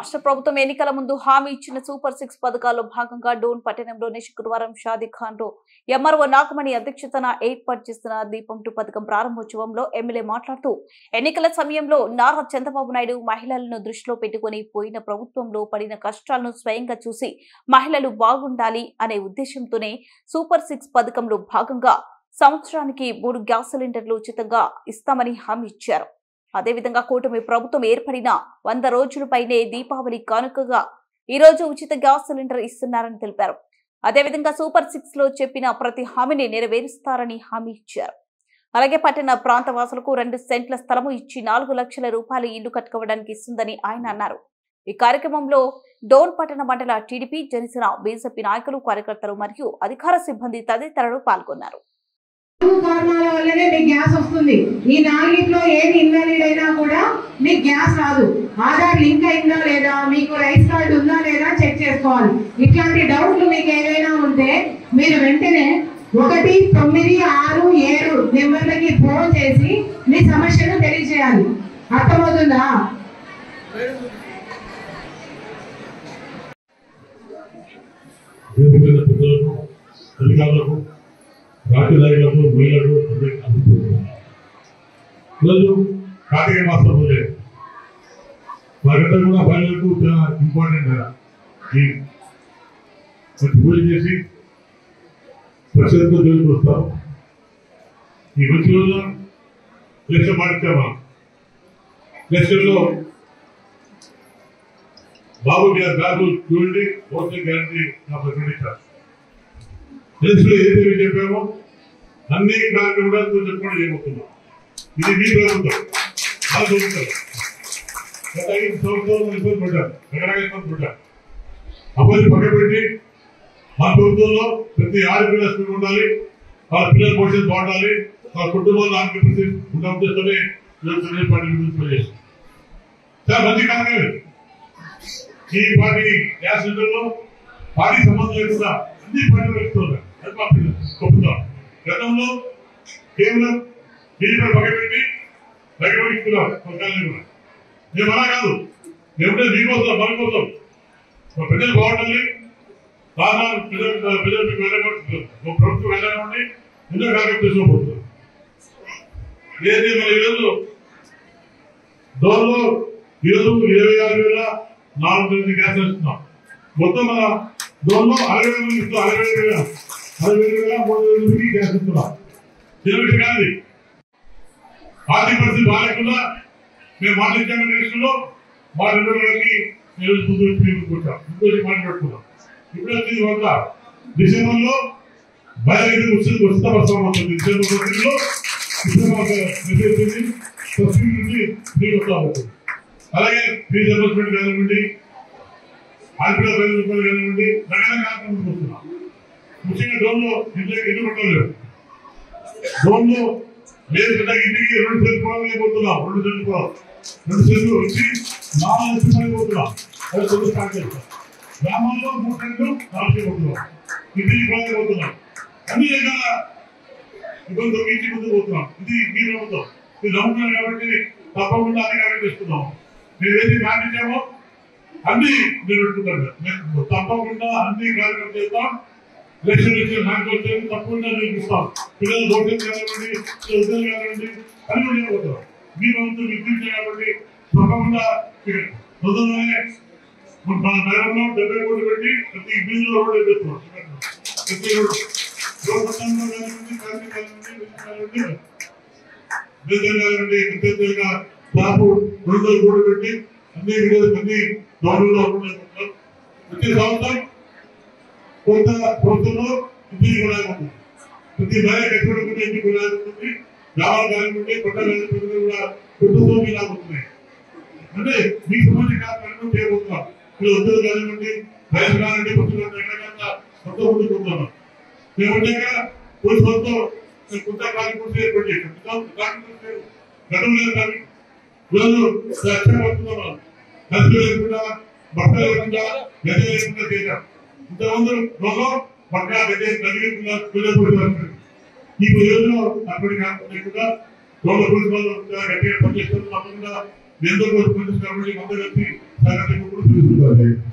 రాష్ట్ర ప్రభుత్వం ఎన్నికల ముందు హామీ ఇచ్చిన సూపర్ సిక్స్ పథకాల్లో భాగంగా డోన్ పట్టణంలోని శుక్రవారం షాదీ ఖాన్ లో ఎంఆర్ఓ నాగమణి అధ్యక్షతన ఏర్పాటు చేసిన దీపం టు పథకం ప్రారంభోత్సవంలో ఎమ్మెల్యే మాట్లాడుతూ ఎన్నికల సమయంలో నారా చంద్రబాబు నాయుడు మహిళలను దృష్టిలో పెట్టుకుని పోయిన ప్రభుత్వంలో పడిన కష్టాలను స్వయంగా చూసి మహిళలు బాగుండాలి అనే ఉద్దేశంతోనే సూపర్ సిక్స్ పథకంలో భాగంగా సంవత్సరానికి మూడు గ్యాస్ సిలిండర్లు ఉచితంగా ఇస్తామని హామీ ఇచ్చారు అదేవిధంగా కూటమి ప్రభుత్వం ఏర్పడిన వంద రోజులపైనే దీపావళి కానుకగా ఈ రోజు ఉచిత గ్యాస్ సిలిండర్ ఇస్తున్నారని తెలిపారు అదేవిధంగా సూపర్ సిక్స్ లో చెప్పిన ప్రతి హామీని నెరవేరుస్తారని హామీ ఇచ్చారు అలాగే పట్టణ ప్రాంత వాసులకు రెండు సెంట్ల స్థలము ఇచ్చి నాలుగు లక్షల రూపాయల ఇల్లు కట్టుకోవడానికి ఇస్తుందని ఆయన అన్నారు ఈ కార్యక్రమంలో డోన్ పట్టణ మండల టీడీపీ జనసేన బీజేపీ నాయకులు కార్యకర్తలు మరియు అధికార సిబ్బంది తదితరులు పాల్గొన్నారు నాలుగు కారణాల వల్లనే మీకు గ్యాస్ వస్తుంది ఈ నాలుగిట్లో ఏది ఇన్వాలిడ్ అయినా కూడా మీకు గ్యాస్ రాదు ఆధార్ లింక్ అయిందా లేదా మీకు రైస్ కార్డు ఉందా లేదా చెక్ చేసుకోవాలి ఇట్లాంటి డౌట్లు మీకు ఏదైనా ఉంటే మీరు వెంటనే ఒకటి తొమ్మిది ఆరు ఏడు నెంబర్లకి ఫోన్ చేసి మీ సమస్యను తెలియజేయాలి అర్థమవుతుందా వేదిక మీద పెద్దలకు అధికారులకు రాజధానులకు మహిళలు అందరికీ అందుకుంటున్నాను ఈరోజు కార్తీక మాసం రోజే వారంతా కూడా మహిళలకు చాలా ఇంపార్టెంట్ కదా ఈ కొంచెం పూజ చేసి ప్రసిద్ధితో దేవుడికి వస్తాం ఈ మంచి రోజున లక్ష్యం పాటించామా లక్ష్యంలో బాబు గారి బ్యాగు చూడండి ఓకే గ్యారంటీ నాకు ప్రకటించారు తెలుసులో ఏదైతే చెప్పామో అన్ని కార్యక్రమం కూడా చెప్పకుండా చేయబోతున్నాం ఇది మీ ప్రభుత్వం మా ప్రభుత్వం గత ఐదు సంవత్సరాలు ఇబ్బంది పడ్డారు రకరకాల ఇబ్బంది పడ్డారు అబ్బాయి పక్క పెట్టి మా ప్రభుత్వంలో ప్రతి ఆడపిల్ల స్కూల్ ఉండాలి వాళ్ళ పిల్లల భవిష్యత్తు బాగుండాలి వాళ్ళ కుటుంబంలో ఆర్థిక పరిస్థితి ఉన్న ఉద్దేశంతోనే ఈరోజు తెలుగుదేశం పార్టీ గురించి చేస్తాం చాలా మంచి కార్యక్రమం ఇది. ఈ పార్టీ గ్యాస్ సిలిండర్లో పార్టీ సంబంధం లేకుండా అన్ని పార్టీలు పెడుతున్నారు అది మా పిల్లలు. ప్రభుత్వం గతంలో కేవలం టీడీపీ పక్కన పెట్టి దగ్గర ఇస్తున్నాం పథకాలని కూడా మేము అలా కాదు మేముంటే మీకోసం మన కోసం మా ప్రజలు బాగుండాలి బాగా ప్రజలు ప్రజలు మీకు వెళ్ళకూడదు మా ప్రభుత్వం వెళ్ళకండి ఎన్నో కార్యక్రమం చేసుకోబోతుంది ఏది మన ఈరోజు దోరలో ఈరోజు ఇరవై ఆరు వేల నాలుగు తొమ్మిది గ్యాస్ ఇస్తున్నాం మొత్తం మన దోరలో అరవై వేలు ఇస్తున్నాం అరవై ఏడు వేల అరవై ఏడు వేల మూడు వేల మందికి గ్యాస్ ఇస్తున్నాం కిలోమీటర్ కాదు ఇది. ఆర్థిక పరిస్థితి బాగాలేకుండా మేము మాట ఇచ్చాము దేశంలో మా రెండు వేలకి ఈరోజు ముందు తీసుకుంటాం ఇంకోటి మాట్లాడుకున్నాం ఇప్పుడు వచ్చింది వంద డిసెంబర్ లో బయలుదేరి వచ్చింది వస్తా వస్తాం అవుతుంది డిసెంబర్ ఒకటిలో డిసెంబర్ మెసేజ్ ఉంది సబ్సిడీ నుండి మీకు వస్తా అవుతుంది అలాగే ఫీజు రియంబర్స్మెంట్ కానివ్వండి ఆర్పిడ పది రూపాయలు కానివ్వండి రకరకాల కార్యక్రమాలు వస్తున్నాం ముఖ్యంగా డ్రోన్ లో ఇంట్లో ఇల్లు కట్టలేదు డ్రోన్ లో లేదు పెద్ద ఇంటికి రెండు సెల్ ఫోన్ అయిపోతున్నాం రెండు సెల్ ఫోన్ రెండు సెల్లు వచ్చి నాలుగు లక్షలు అయిపోతున్నాం అది తొలి స్టార్ట్ చేస్తాం గ్రామాల్లో మూడు సెల్లు నాలుగు అయిపోతున్నాం ఇంటికి కూడా అయిపోతున్నాం అన్ని రకాల ఇబ్బంది తొలగించి ముందుకు పోతున్నాం ఇది మీ ప్రభుత్వం మీరు నమ్ముతున్నారు కాబట్టి తప్పకుండా అన్ని కార్యక్రమం చేస్తున్నాం మీరు ఏది కానిచ్చామో అన్ని మీరు పెట్టుకుంటారు మేము తప్పకుండా అన్ని కార్యక్రమం చేస్తాం లక్షలు లక్షలు నాకు వచ్చేది తప్పకుండా నేను ఇస్తాం పిల్లలు భోజనం కానివ్వండి ఉద్యోగం కానివ్వండి అన్ని కూడా చేయబోతాం మీ ప్రభుత్వం విద్యుత్ కాబట్టి తప్పకుండా తొందరలోనే మన నగరంలో డెబ్బై కోట్లు పెట్టి ప్రతి బిల్లులో రోడ్డు వేస్తున్నాం ప్రతి రోడ్డు రోడ్డు మొత్తంలో కానివ్వండి కార్మిక కానివ్వండి విద్యుత్ కానివ్వండి విధంగా విద్యుత్తులుగా దాపు రెండు వందల కోట్లు పెట్టి అన్ని విధంగా అన్ని గవర్నమెంట్లో వచ్చే సంవత్సరం కొంత ప్రభుత్వంలో ఇంటికి కూడా ఉంటుంది ప్రతి మహిళ కట్టుబడుకుంటే ఇంటికి కూడా ఉంటుంది గ్రామాలు కానివ్వండి కొత్త ప్రజలు కూడా ప్రభుత్వం మీద అవుతున్నాయి అంటే మీకు సంబంధించిన కార్యక్రమం చేయబోతున్నాం మీరు ఉద్యోగం కానివ్వండి వయసు కానివ్వండి పుస్తకాలు రకరకాల కొత్త ముందుకు పోతున్నాం మేము వచ్చాక పోలీసు ప్రభుత్వం కొత్త కార్యక్రమం ఏర్పాటు చేశాం గతం లేదు కానీ ఈరోజు రక్షణ పడుతున్నాం మనం ఖర్చు లేకుండా బట్టలు లేకుండా గది లేకుండా చేశాం ఇంతకుముందు లోకం పక్క గది కలిగికుండా పిల్లలు ఈ రోజులో అప్పటి లేకుండా గౌరవ ప్రభుత్వాలు గట్టిగా పనిచేస్తున్న తప్పకుండా ఎంతో కొంత పనిచేసి కాబట్టి మందగత్తి సంగతి కూడా తెలుసుకోవాలి